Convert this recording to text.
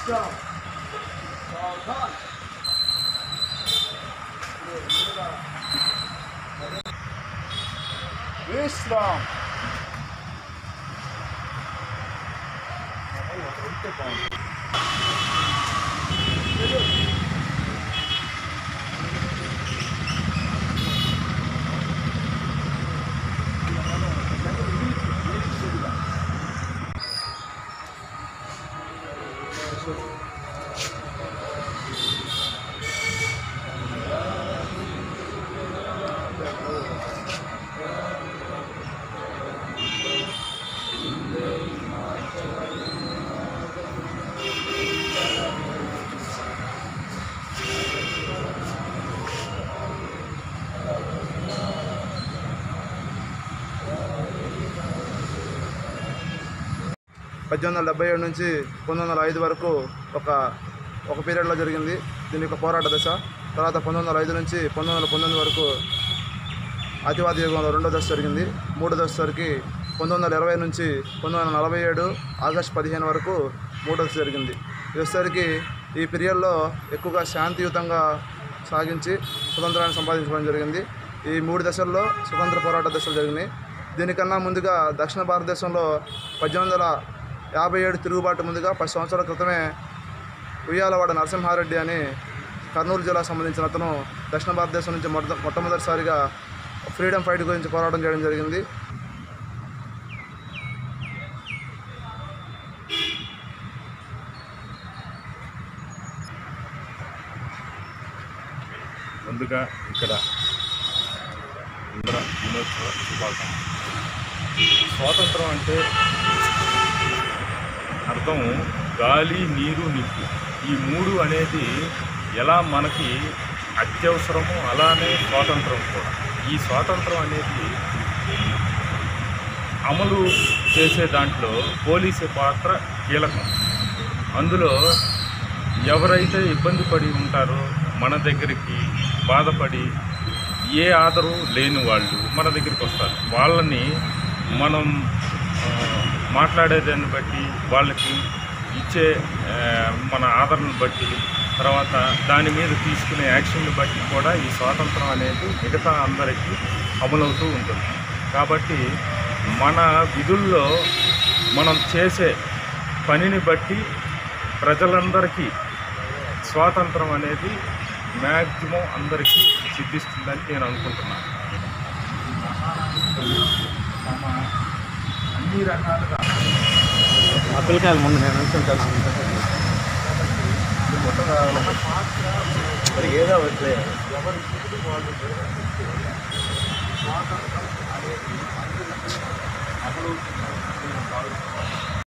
విశ్రామ్ సావధాన్ విశ్రామ్ పద్దెనిమిది వందల డెబ్బై ఏడు నుంచి పంతొమ్మిది వందల ఐదు వరకు ఒక ఒక పీరియడ్లో జరిగింది దీని యొక్క పోరాట దశ తర్వాత పంతొమ్మిది వందల ఐదు నుంచి పంతొమ్మిది వందల పంతొమ్మిది వరకు అతివాద యుగంలో రెండో దశ జరిగింది మూడో దశ సరికి పంతొమ్మిది వందల ఇరవై నుంచి పంతొమ్మిది వందల నలభై ఏడు ఆగస్టు పదిహేను వరకు మూడో దశ జరిగింది ఇది వచ్చేసరికి ఈ పీరియడ్లో ఎక్కువగా శాంతియుతంగా సాగించి స్వతంత్రాన్ని సంపాదించుకోవడం జరిగింది ఈ మూడు దశల్లో స్వతంత్ర పోరాట దశలు జరిగినాయి దీనికన్నా ముందుగా దక్షిణ భారతదేశంలో పద్దెనిమిది వందల యాభై ఏడు తిరుగుబాటు ముందుగా పది సంవత్సరాల క్రితమే ఉయ్యాలవాడ నరసింహారెడ్డి అని కర్నూలు జిల్లాకు సంబంధించిన అతను దక్షిణ భారతదేశం నుంచి మొట్ట మొట్టమొదటిసారిగా ఫ్రీడమ్ ఫైట్ గురించి పోరాటం చేయడం జరిగింది ముందుగా ఇక్కడ ఇంద్ర దినోత్సవ శుభాకాంక్షలు స్వాతంత్రం అంటే అర్థం గాలి నీరు నిప్పు ఈ మూడు అనేది ఎలా మనకి అత్యవసరమో అలానే స్వాతంత్రం కూడా ఈ స్వాతంత్రం అనేది అమలు చేసే దాంట్లో పోలీసు పాత్ర కీలకం అందులో ఎవరైతే ఇబ్బంది పడి ఉంటారో మన దగ్గరికి బాధపడి ఏ ఆదరు లేని వాళ్ళు మన దగ్గరికి వస్తారు వాళ్ళని మనం ఆ, మాట్లాడేదాన్ని బట్టి వాళ్ళకి ఇచ్చే ఆ, మన ఆదరణను బట్టి తర్వాత దాని మీద తీసుకునే యాక్షన్ని బట్టి కూడా ఈ స్వాతంత్రం అనేది మిగతా అందరికీ అమలవుతూ ఉంటుంది కాబట్టి మన విధుల్లో మనం చేసే పనిని బట్టి ప్రజలందరికీ స్వాతంత్రం అనేది మ్యాక్సిమం అందరికీ సిద్ధిస్తుందని నేను అనుకుంటున్నాను తమ అన్ని రకాలుగా ఆ పిల్లకాయలు ముందు నేను అనుకుంటాను మొత్తం ఏదో ఒకటి ఎవరి వాళ్ళు